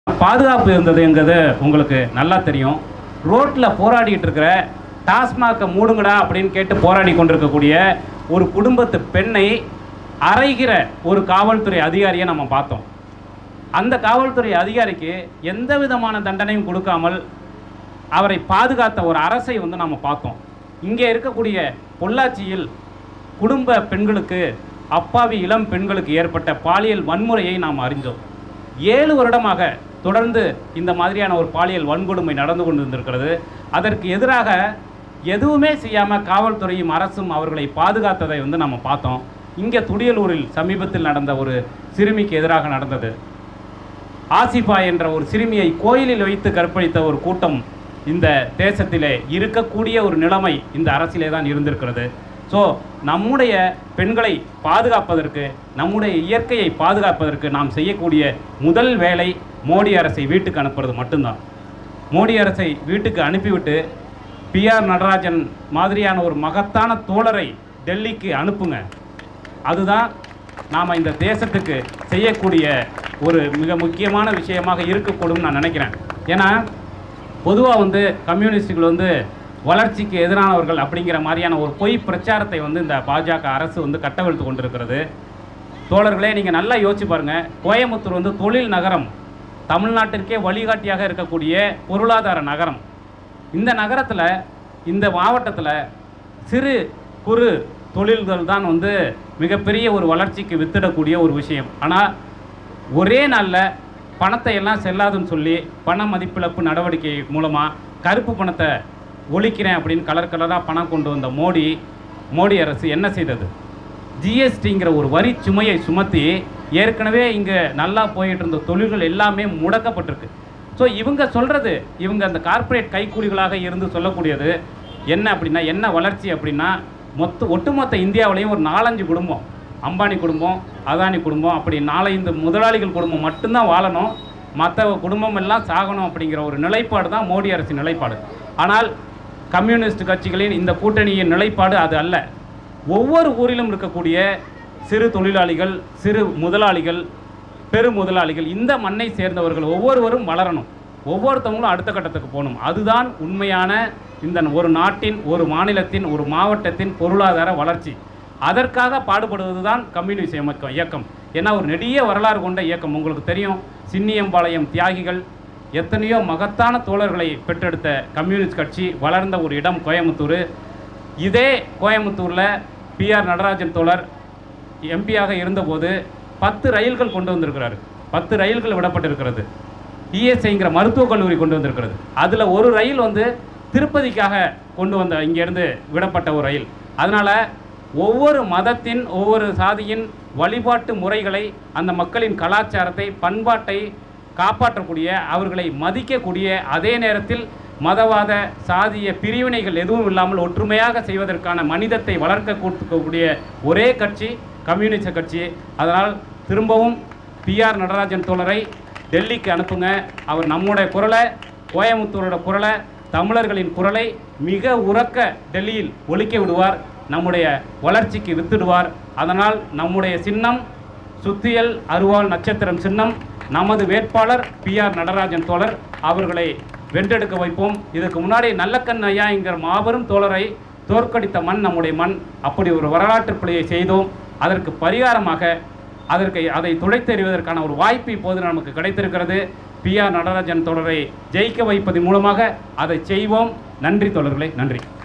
பாதுகாப்பு இருந்ததுங்கிறது உங்களுக்கு நல்லா தெரியும் ரோட்டில் போராடிட்டு இருக்கிற டாஸ்மாகை மூடுங்கடா அப்படின்னு கேட்டு போராடி கொண்டிருக்கக்கூடிய ஒரு குடும்பத்து பெண்ணை அறைகிற ஒரு காவல்துறை அதிகாரியை நம்ம பார்த்தோம் அந்த காவல்துறை அதிகாரிக்கு எந்த விதமான தண்டனையும் கொடுக்காமல் அவரை பாதுகாத்த ஒரு அரசை வந்து நம்ம பார்த்தோம் இங்கே இருக்கக்கூடிய பொள்ளாச்சியில் குடும்ப பெண்களுக்கு அப்பாவி இளம் பெண்களுக்கு ஏற்பட்ட பாலியல் வன்முறையை நாம் அறிந்தோம் ஏழு வருடமாக தொடர்ந்து இந்த மாதிரியான ஒரு பாலியல் வன்கொடுமை நடந்து கொண்டிருந்திருக்கிறது அதற்கு எதிராக எதுவுமே செய்யாமல் காவல்துறையும் அரசும் அவர்களை பாதுகாத்ததை வந்து நம்ம பார்த்தோம் இங்கே துடியலூரில் சமீபத்தில் நடந்த ஒரு சிறுமிக்கு எதிராக நடந்தது ஆசிஃபா என்ற ஒரு சிறுமியை கோயிலில் வைத்து கற்பழித்த ஒரு கூட்டம் இந்த தேசத்திலே இருக்கக்கூடிய ஒரு நிலைமை இந்த அரசிலே தான் இருந்திருக்கிறது ஸோ நம்முடைய பெண்களை பாதுகாப்பதற்கு நம்முடைய இயற்கையை பாதுகாப்பதற்கு நாம் செய்யக்கூடிய முதல் வேலை மோடி அரசை வீட்டுக்கு அனுப்புறது மட்டும்தான் மோடி அரசை வீட்டுக்கு அனுப்பிவிட்டு பிஆர் நடராஜன் மாதிரியான ஒரு மகத்தான தோழரை டெல்லிக்கு அனுப்புங்க அதுதான் நாம் இந்த தேசத்துக்கு செய்யக்கூடிய ஒரு மிக முக்கியமான விஷயமாக இருக்கக்கூடும் நான் நினைக்கிறேன் ஏன்னா பொதுவாக வந்து கம்யூனிஸ்டுகள் வந்து வளர்ச்சிக்கு எதிரானவர்கள் அப்படிங்கிற மாதிரியான ஒரு பொய் பிரச்சாரத்தை வந்து இந்த பாஜக அரசு வந்து கட்டவிழ்த்து கொண்டிருக்கிறது தோழர்களே நீங்கள் நல்லா யோசிச்சு பாருங்கள் கோயம்புத்தூர் வந்து தொழில் நகரம் தமிழ்நாட்டிற்கே வழிகாட்டியாக இருக்கக்கூடிய பொருளாதார நகரம் இந்த நகரத்தில் இந்த மாவட்டத்தில் சிறு குறு தொழில்கள் தான் வந்து மிகப்பெரிய ஒரு வளர்ச்சிக்கு வித்திடக்கூடிய ஒரு விஷயம் ஆனால் ஒரே நாளில் பணத்தை எல்லாம் செல்லாதுன்னு சொல்லி பண மதிப்பிழப்பு நடவடிக்கை மூலமாக கருப்பு பணத்தை ஒழிக்கிறேன் அப்படின்னு கலர் கலராக பணம் கொண்டு வந்த மோடி மோடி அரசு என்ன செய்தது ஜிஎஸ்டிங்கிற ஒரு வரி சுமையை சுமத்தி ஏற்கனவே இங்கே நல்லா போயிட்டு இருந்த தொழில்கள் எல்லாமே முடக்கப்பட்டிருக்கு ஸோ இவங்க சொல்கிறது இவங்க அந்த கார்ப்பரேட் கைக்கூலிகளாக இருந்து சொல்லக்கூடியது என்ன அப்படின்னா என்ன வளர்ச்சி அப்படின்னா மொத்த ஒட்டுமொத்த இந்தியாவிலையும் ஒரு நாலஞ்சு குடும்பம் அம்பானி குடும்பம் அதானி குடும்பம் அப்படி நாலஞ்சு முதலாளிகள் குடும்பம் மட்டும்தான் வாழணும் மற்ற குடும்பம் எல்லாம் சாகணும் அப்படிங்கிற ஒரு நிலைப்பாடு தான் மோடி அரசின் நிலைப்பாடு ஆனால் கம்யூனிஸ்ட் கட்சிகளின் இந்த கூட்டணியின் நிலைப்பாடு அது அல்ல ஒவ்வொரு ஊரிலும் இருக்கக்கூடிய சிறு தொழிலாளிகள் சிறு முதலாளிகள் பெரு முதலாளிகள் இந்த மண்ணை சேர்ந்தவர்கள் ஒவ்வொருவரும் வளரணும் ஒவ்வொருத்தவங்களும் அடுத்த கட்டத்துக்கு போகணும் அதுதான் உண்மையான இந்த ஒரு நாட்டின் ஒரு மாநிலத்தின் ஒரு மாவட்டத்தின் பொருளாதார வளர்ச்சி அதற்காக பாடுபடுவது தான் கம்யூனிஸ்ட் இயக்கம் இயக்கம் ஏன்னா ஒரு நெடிய வரலாறு கொண்ட இயக்கம் உங்களுக்கு தெரியும் சின்னியம்பாளையம் தியாகிகள் எத்தனையோ மகத்தான தோழர்களை பெற்றெடுத்த கம்யூனிஸ்ட் கட்சி வளர்ந்த ஒரு இடம் கோயம்புத்தூர் இதே கோயம்புத்தூரில் பிஆர் நடராஜன் தோழர் எம்பியாக இருந்தபோது பத்து ரயில்கள் கொண்டு வந்திருக்கிறாரு பத்து ரயில்கள் விடப்பட்டிருக்கிறது இஎஸ்ஐங்கிற மருத்துவக் கல்லூரி கொண்டு வந்திருக்கிறது அதில் ஒரு ரயில் வந்து திருப்பதிக்காக கொண்டு வந்த இங்கேருந்து விடப்பட்ட ஒரு ரயில் அதனால் ஒவ்வொரு மதத்தின் ஒவ்வொரு சாதியின் வழிபாட்டு முறைகளை அந்த மக்களின் கலாச்சாரத்தை பண்பாட்டை காப்பாற்றக்கூடிய அவர்களை மதிக்கக்கூடிய அதே நேரத்தில் மதவாத சாதிய பிரிவினைகள் எதுவும் இல்லாமல் ஒற்றுமையாக செய்வதற்கான மனிதத்தை வளர்க்க கொடுக்கக்கூடிய ஒரே கட்சி கம்யூனிஸ்ட் கட்சி அதனால் திரும்பவும் பிஆர் நடராஜன் தோழரை டெல்லிக்கு அனுப்புங்க அவர் நம்முடைய குரலை கோயம்புத்தூரோட குரலை தமிழர்களின் குரலை மிக உறக்க டெல்லியில் ஒலிக்க விடுவார் நம்முடைய வளர்ச்சிக்கு வித்திடுவார் அதனால் நம்முடைய சின்னம் சுத்தியல் அருவாள் நட்சத்திரம் சின்னம் நமது வேட்பாளர் பிஆர் நடராஜன் தோழர் அவர்களை வென்றெடுக்க வைப்போம் இதுக்கு முன்னாடி நல்லக்கண் ஐயா என்கிற மாபெரும் தோழரை தோற்கடித்த மண் நம்முடைய மண் அப்படி ஒரு வரலாற்று பிழையை செய்தோம் அதற்கு பரிகாரமாக அதற்கு அதை துடைத்தெறிவதற்கான ஒரு வாய்ப்பு இப்போது நமக்கு கிடைத்திருக்கிறது பிஆர் நடராஜன் தொடரை ஜெயிக்க வைப்பதன் மூலமாக அதை செய்வோம் நன்றி தோழர்களே நன்றி